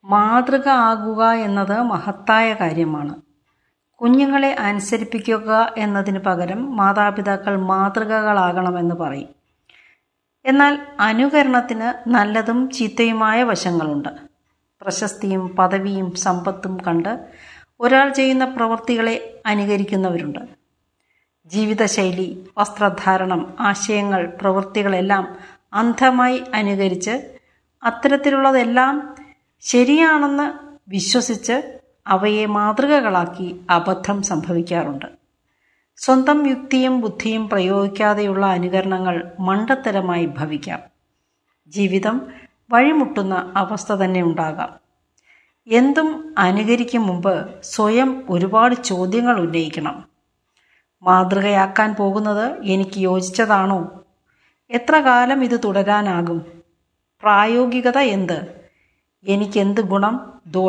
മാതൃക ആകുക എന്നത് മഹത്തായ കാര്യമാണ് കുഞ്ഞുങ്ങളെ അനുസരിപ്പിക്കുക എന്നതിന് പകരം മാതാപിതാക്കൾ മാതൃകകളാകണമെന്ന് പറയും എന്നാൽ അനുകരണത്തിന് നല്ലതും ചീത്തയുമായ വശങ്ങളുണ്ട് പ്രശസ്തിയും പദവിയും സമ്പത്തും കണ്ട് ഒരാൾ ചെയ്യുന്ന പ്രവൃത്തികളെ അനുകരിക്കുന്നവരുണ്ട് ജീവിതശൈലി വസ്ത്രധാരണം ആശയങ്ങൾ പ്രവൃത്തികളെല്ലാം അന്ധമായി അനുകരിച്ച് അത്തരത്തിലുള്ളതെല്ലാം ശരിയാണെന്ന് വിശ്വസിച്ച് അവയെ മാതൃകകളാക്കി അബദ്ധം സംഭവിക്കാറുണ്ട് സ്വന്തം യുക്തിയും ബുദ്ധിയും പ്രയോഗിക്കാതെയുള്ള അനുകരണങ്ങൾ മണ്ടത്തരമായി ഭവിക്കാം ജീവിതം വഴിമുട്ടുന്ന അവസ്ഥ തന്നെ ഉണ്ടാകാം എന്തും അനുകരിക്കും മുമ്പ് സ്വയം ഒരുപാട് ചോദ്യങ്ങൾ ഉന്നയിക്കണം മാതൃകയാക്കാൻ പോകുന്നത് എനിക്ക് യോജിച്ചതാണോ എത്ര കാലം ഇത് തുടരാനാകും പ്രായോഗികത എന്ത് എനിക്കെന്ത് ഗുണം ദോഷം